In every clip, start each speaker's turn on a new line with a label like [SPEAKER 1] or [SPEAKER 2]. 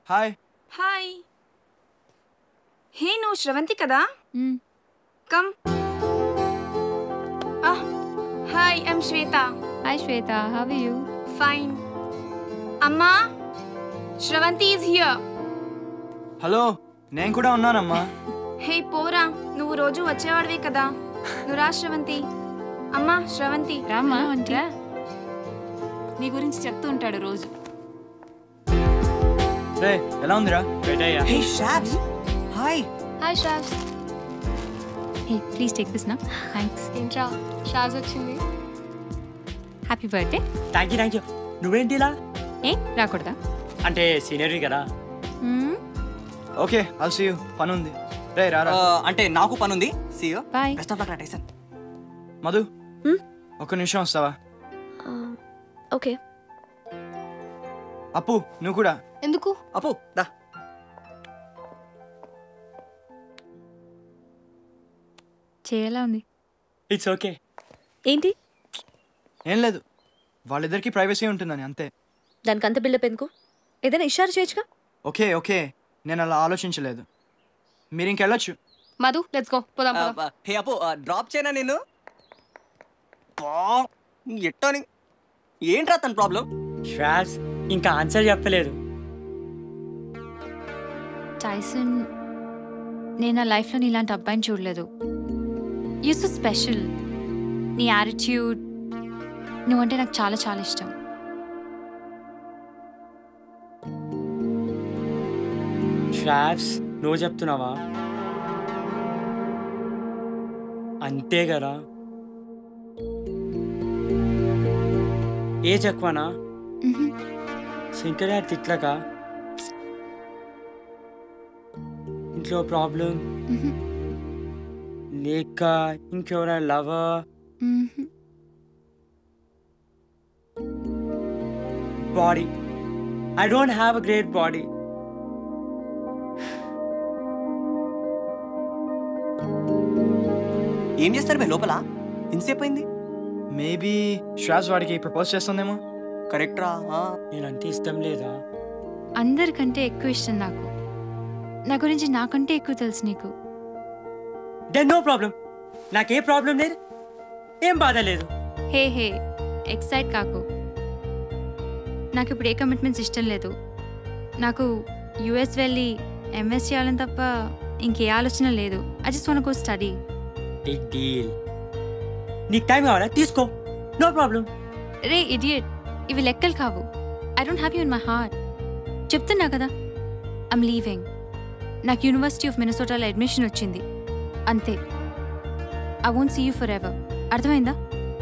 [SPEAKER 1] Hi
[SPEAKER 2] hi hey నువ్వు శ్రవంతి కదా come hi I'm Swetha
[SPEAKER 3] hi Swetha how you
[SPEAKER 2] fine అమ్మా Sravanthi is here
[SPEAKER 1] hello నేను కూడా ఉన్నానమ్మా
[SPEAKER 2] హే పోరా నువ్వు రోజు వచ్చేవాడివే కదా నువ్వు రా శ్రవంతి అమ్మా శ్రవంతి
[SPEAKER 3] రామ్మా రా.
[SPEAKER 4] నీ గురించి చెప్తూ ఉంటాడు రోజు
[SPEAKER 1] రే ఎలా ఉందిరా
[SPEAKER 5] hey Shabs hi
[SPEAKER 3] hi Sravs hey please take this నా థ్యాంక్స్
[SPEAKER 4] ఏంట్రా షాజ్ వచ్చింది
[SPEAKER 3] happy birthday
[SPEAKER 6] thank you thank you నువ్వేంటి ఇలా
[SPEAKER 3] ఏ రాకూడదా
[SPEAKER 6] అంటే సీనియర్వి కదా
[SPEAKER 1] ఓకే అల్ సీ యూ పని ఉంది రే రారా
[SPEAKER 5] అంటే నాకు పని ఉంది see you
[SPEAKER 3] bye
[SPEAKER 5] best of luck Tyson
[SPEAKER 1] Madhu ఒక్క నిమిషం వస్తావా
[SPEAKER 7] ఓకే
[SPEAKER 1] అప్పు నువ్వు కూడా
[SPEAKER 4] ఎందుకు
[SPEAKER 5] అప్పు దా
[SPEAKER 3] చేయాలా ఉంది
[SPEAKER 6] ఇట్స్ ఓకే
[SPEAKER 7] ఏంటి
[SPEAKER 1] ఏం లేదు వాళ్ళిద్దరికి ప్రైవసీ ఉంటుందని అంతే
[SPEAKER 7] దానికి అంత బిల్డప్ ఎందుకు ఏదైనా ఇషారు చేయొచ్చుగా
[SPEAKER 1] ఓకే ఓకే నేను అలా ఆలోచించలేదు మీరు ఇంకెళ్ళొచ్చు
[SPEAKER 4] మధు లెట్స్ గో పోదాం పోదాం
[SPEAKER 5] హే అప్పు డ్రాప్ చేయనా నేను ఎట్టని ఏంట్రా తన ప్రాబ్లం
[SPEAKER 6] శ్వాస్ ఇంకా ఆన్సర్ చెప్పలేదు
[SPEAKER 3] టైసన్ నేను నా లైఫ్లో నీ ఇలాంటి అబ్బాయిని చూడలేదు యూ సో స్పెషల్ నీ యాటిట్యూడ్ నువ్వంటే నాకు చాలా చాలా ఇష్టం
[SPEAKER 6] శ్వాస్ నువ్వు చెప్తున్నావా అంతే కదా ఏ చెక్వనా శంకర్ గారు తిట్లక ఇంట్లో ప్రాబ్లం లేక ఇంకెవరైనా lover body I don't have a great body
[SPEAKER 5] ఏం చేస్తారు బే లోపల ఇంతసేపు అయింది
[SPEAKER 1] మేబీ శ్వాస్ వాడికి ప్రపోజ్ చేస్తుందేమో
[SPEAKER 5] కరెక్ట్ రా
[SPEAKER 6] నేనంటే ఇష్టం లేదా
[SPEAKER 3] అందరికంటే ఎక్కువ ఇష్టం నాకు నా గురించి నాకంటే ఎక్కువ తెలుసు నీకు
[SPEAKER 6] దెన్ నో ప్రాబ్లం నాకే ప్రాబ్లం లేదు ఏం బాధ లేదు
[SPEAKER 3] హే హే ఎక్సైట్ కాకు నాకు ఇప్పుడు ఏ కమిట్మెంట్స్ ఇష్టం లేదు నాకు యుఎస్ వెళ్ళి ఎంఎస్ చేయాలని తప్ప ఇంకే ఆలోచన లేదు I just want go study
[SPEAKER 6] big deal నీకు టైం కావాలా తీసుకో నో ప్రాబ్లం
[SPEAKER 3] రే ఇడియట్ ఇవి లెక్కలు కావు I don't have you in my heart చెప్తున్నా కదా ఐమ్ లీవింగ్ నాకు యూనివర్సిటీ ఆఫ్ మినసోటాలో అడ్మిషన్ వచ్చింది అంతే I won't see you for ever అర్థమైందా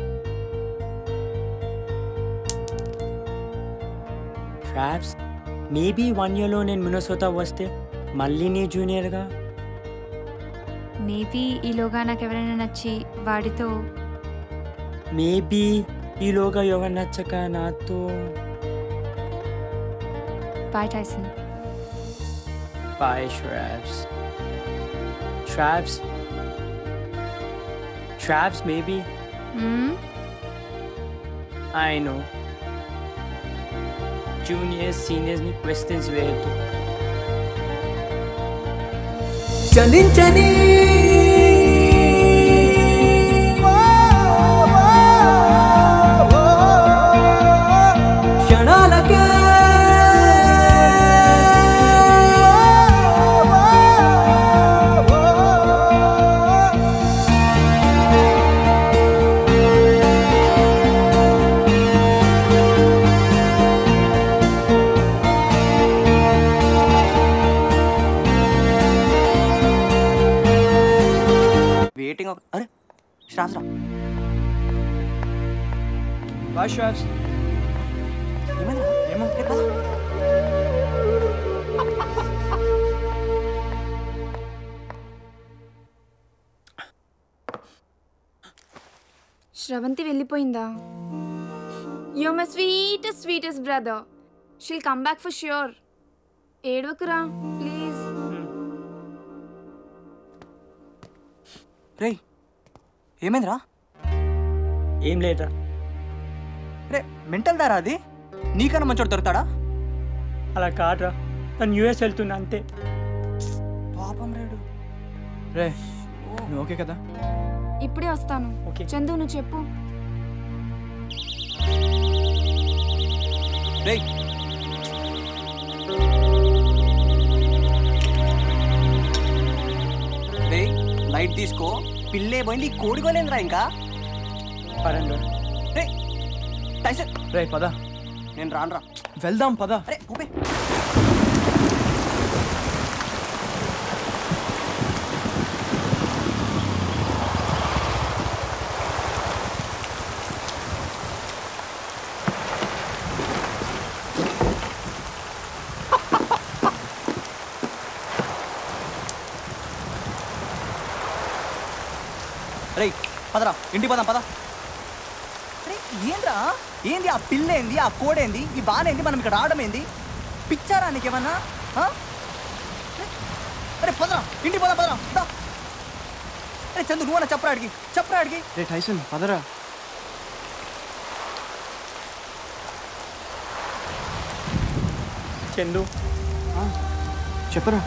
[SPEAKER 6] ట్రాప్స్ మేబీ వన్ ఇయర్లో నేను మినసోతా వస్తే మళ్ళీ నీ జూనియర్గా
[SPEAKER 3] మేబీ ఈలోగా నాకు ఎవరైనా నచ్చి వాడితో
[SPEAKER 6] మేబీ ఈలోగా ఎవరు నచ్చక నాతో
[SPEAKER 3] బాయ్ టైసన్
[SPEAKER 6] బాయ్ ట్రాప్స్ ట్రాప్స్ ట్రాప్స్ మేబీ ఐ నో జూనియర్స్ సీనియర్స్ని క్వశ్చన్స్ వేయద్దు
[SPEAKER 8] చలించని క్షణాలకే
[SPEAKER 5] వెయిటింగ్ అరే శ్రాస్ రా
[SPEAKER 1] బాయ్ శ్వాస్
[SPEAKER 5] ఏమైందిరా?
[SPEAKER 1] ఏమో
[SPEAKER 5] ఏ పద.
[SPEAKER 2] శ్రవంతి వెళ్ళిపోయిందా yo my sweetest sweetest brother she'll come back for sure ఏడవకురా ప్లీజ్
[SPEAKER 5] రేయ్ ఏమైందిరా
[SPEAKER 6] ఏం లేదా
[SPEAKER 5] రే మెంటల్ దారా అది నీకన్నా మంచోడు దొరుకుతాడా
[SPEAKER 6] అలా కాదురా నన్ను యూఎస్ వెళ్తున్నా అంతే
[SPEAKER 5] పాపం రేడు
[SPEAKER 1] రే నువ్వు ఓకే కదా
[SPEAKER 2] ఇప్పుడే వస్తాను
[SPEAKER 6] ఓకే
[SPEAKER 2] చందు నువ్వు చెప్పు
[SPEAKER 5] రేయ్ రేయ్ లైట్ తీసుకో పిల్లే పోయింది కోడికోలేదురా ఇంకా
[SPEAKER 1] పరండి
[SPEAKER 5] రే టైసన్
[SPEAKER 1] రే పద
[SPEAKER 5] నేను రానురా
[SPEAKER 1] వెళ్దాం పద
[SPEAKER 5] అరే ఊపే రేయ్ పదరా ఇంటికి పదాం పద అరే ఏంద్రా ఏంది ఆ పిల్ల ఏంది ఆ కోడేంది ఈ బానేంది మనం ఇక్కడ రావడం ఏంది పిచ్చారా నీకేమన్నా ఆ? అరే పదరా ఇంటికి పద పదరా దా. అరే చందు నువ్వన్నా చెప్పరా అడిగి చెప్పరా అడిగి
[SPEAKER 1] రే టైసన్ పదరా
[SPEAKER 6] చందు
[SPEAKER 1] చెప్పరా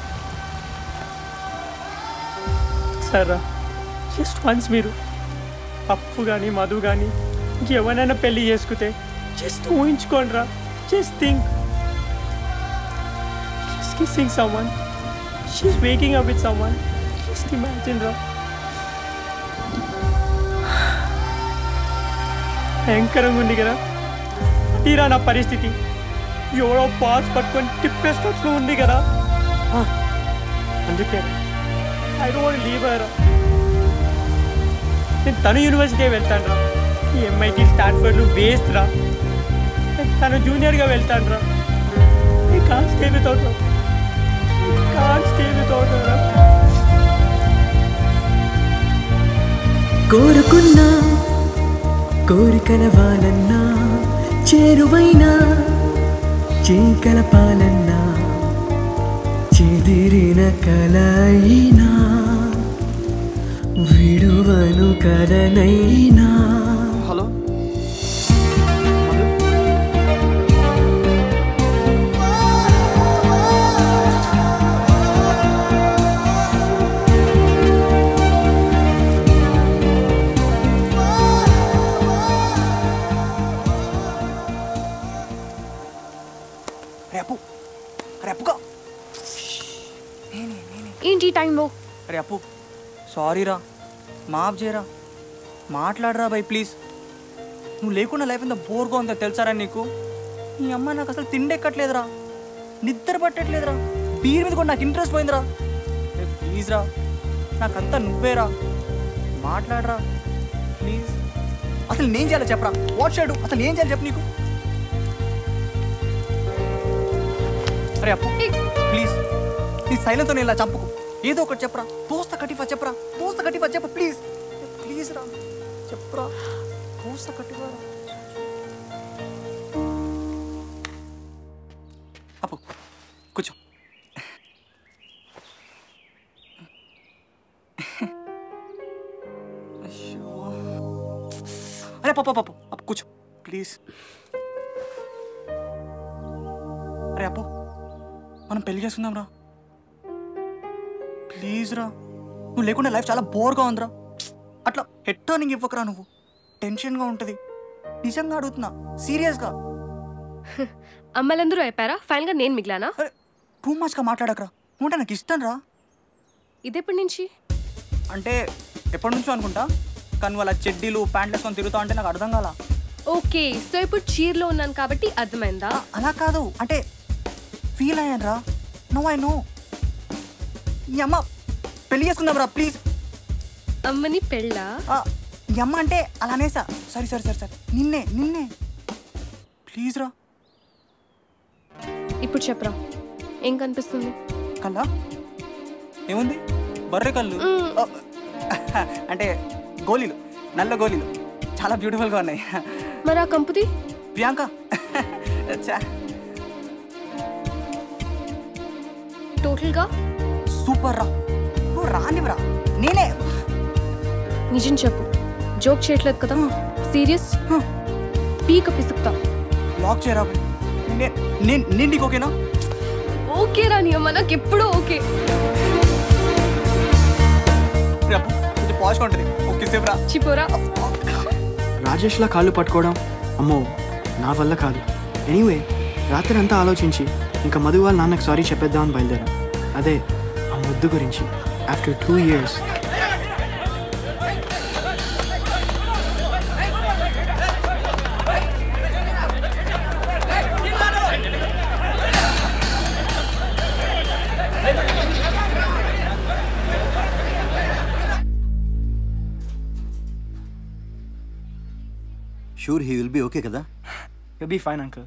[SPEAKER 6] సరే జస్ట్ వన్స్ మీరు అప్పు కానీ మధు కానీ ఇంకెవరైనా పెళ్లి చేసుకుంటే జస్ట్ ఊహించుకోండి రా just think she's kissing someone she's waking up with someone just imagine రా భయంకరంగా ఉంది కదా తీరా నా పరిస్థితి ఎవడో పాస్ పట్టుకొని తిప్పేసినట్లు ఉంది కదా ఆ, అందుకే ఐ డోంట్ లీవ్ హర్ నేను తను యూనివర్సిటీ వెళ్తాను రా ఈ ఎంఐటి స్టాన్ఫర్డ్ వేస్ట్ రా నేను తను జూనియర్గా వెళ్తాను రా ఈ కాన్ స్టే వితౌట్ రా కాన్ స్టే వితౌట్ రా
[SPEAKER 8] కోరుకున్నా కోరికల వాలన్నా చేరువైనా చీకలపాలన్నా చెదిరిన కలయినా విడువను కలనైనా
[SPEAKER 1] హలో
[SPEAKER 5] అరే అప్పు అరే అప్పుగా
[SPEAKER 4] ఏంటి ఈ టైంలో
[SPEAKER 5] అరే అప్పు సారీ రా మాఫ్ చేయరా మాట్లాడరా బై ప్లీజ్ నువ్వు లేకుండా లైఫ్ ఎంత బోర్గా ఉందో తెలుసారా నీకు నీ అమ్మ నాకు అసలు తిండెక్కట్లేదురా నిద్ర పట్టట్లేదురా బీర్ మీద కూడా నాకు ఇంట్రెస్ట్ పోయిందిరా ఏ, ప్లీజ్ రా నాకంతా నువ్వేరా మాట్లాడరా ప్లీజ్ అసలు నేను చేయాలో చెప్పరా వాట్ షాడు అసలు ఏం చేయాలి చెప్పు నీకు అరే అప్పు ప్లీజ్ నీ సైలెన్స్తో నేను ఇలా చంపుకు ఏదో ఒకటి చెప్పరా దోస్త కటిఫా చెప్పరా దోస్త కటిఫా చెప్ప ప్లీజ్ ప్లీజ్ రా చెప్పరా దోస్త కటిఫా రా అప్పు కూర్చో అయ్యో. అరే పాప పాప అప్పు కూర్చో ప్లీజ్ అరే అప్పు మనం పెళ్లి చేసుకుందాం రా ప్లీజ్ రా నువ్వు లేకుండా లైఫ్ చాలా బోర్గా ఉందిరా అట్లా హెడ్ టర్నింగ్ ఇవ్వకరా నువ్వు టెన్షన్గా ఉంటుంది నిజంగా అడుగుతున్నా సీరియస్గా
[SPEAKER 4] అమ్మలందరూ అయిపోయారా ఫైనల్ గా నేను మిగిలానా
[SPEAKER 5] అరే టూ మచ్గా మాట్లాడకరా నువ్వు నాకు ఇష్టం రా
[SPEAKER 4] ఇదెప్పటి నుంచి
[SPEAKER 5] అంటే ఎప్పటి నుంచో అనుకుంటా కానీ వాళ్ళ చెడ్డీలు ప్యాంట్లు వేసుకొని తిరుగుతా అంటే నాకు అర్థం కాల
[SPEAKER 4] ఓకే సో ఇప్పుడు చీరలో ఉన్నాను కాబట్టి అర్థమైందా
[SPEAKER 5] అలా కాదు అంటే ఫీల్ అయ్యాను రా నో ఐ నో ఈ అమ్మ పెళ్లి చేసుకుందాం రా ప్లీజ్
[SPEAKER 4] అమ్మని పెళ్ళా
[SPEAKER 5] ఈ అమ్మ అంటే అలా అనేసా సరే సరే సరే సరే నిన్నే నిన్నే ప్లీజ్ రా
[SPEAKER 4] ఇప్పుడు చెప్పరా ఏం కనిపిస్తుంది
[SPEAKER 5] కల్లా ఏముంది బర్రె కళ్ళు
[SPEAKER 4] మ్మ్.
[SPEAKER 5] ఆ, అంటే గోళీలు నల్ల గోళీలు చాలా బ్యూటిఫుల్గా ఉన్నాయి
[SPEAKER 4] మరి ఆ కంపుది
[SPEAKER 5] ప్రియాంక ఛా,
[SPEAKER 4] టోటల్ గా
[SPEAKER 5] సూపర్ రా నువ్వు రానివ్వరా నేనే
[SPEAKER 4] నిజం చెప్పు జోక్ చేయట్లేదు కదా సీరియస్ పీక పిసుకుతా
[SPEAKER 5] లాక్ చేయరా నేను నేను నీకు ఓకేనా
[SPEAKER 4] ఓకే రాని అమ్మ నాకు ఎప్పుడూ ఓకే
[SPEAKER 5] రే అప్పు కొంచెం పాష్గా ఉంటుంది ఓకే సేపు రా
[SPEAKER 4] చిపోరా
[SPEAKER 1] రాజేష్లా కాళ్ళు పట్టుకోవడం అమ్మో నా వల్ల కాదు ఎనీవే రాత్రి అంతా ఆలోచించి ఇంకా మధు వాళ్ళ నాన్నకు సారీ చెప్పేద్దామని బయలుదేరా అదే ఆ ముద్దు గురించి after two years
[SPEAKER 9] sure he will be okay కదా
[SPEAKER 1] you be fine uncle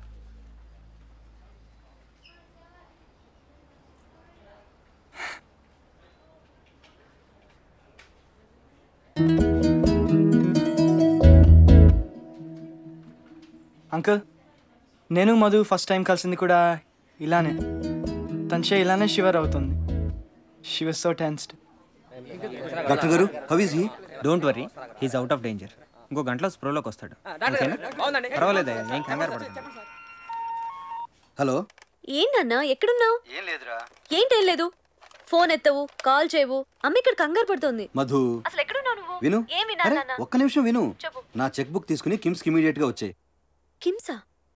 [SPEAKER 1] uncle నేను మధు ఫస్ట్ టైం కలిసింది కూడా ఇలానే తనచే ఇలానే షివర్ అవుతుంది she was so tensed
[SPEAKER 9] doctor గారు how is he
[SPEAKER 5] don't worry he's out of danger ఇంకో గంటలో స్ప్రోలోకి వస్తాడు ఓకేనా? పర్వాలేదు ఏం కంగారు పడకండి.
[SPEAKER 9] హలో
[SPEAKER 7] ఏంటన్నా ఎక్కడున్నావు
[SPEAKER 9] ఏం లేదురా
[SPEAKER 7] ఏంటేం లేదు ఫోన్ ఎత్తవు కాల్ చేయవు అమ్మ ఇక్కడ కంగారు పడుతోంది
[SPEAKER 9] మధు
[SPEAKER 7] అసలు ఎక్కడున్నావు నువ్వు
[SPEAKER 9] విను
[SPEAKER 7] ఏం వినాలి
[SPEAKER 9] అరే
[SPEAKER 7] నాన్న?
[SPEAKER 9] ఒక్క నిమిషం విను
[SPEAKER 7] చెప్పు
[SPEAKER 9] నా చెక్ బుక్ తీసుకుని కిమ్స్ ఇమీడియట్ గా వచ్చాయి
[SPEAKER 7] కిమ్సా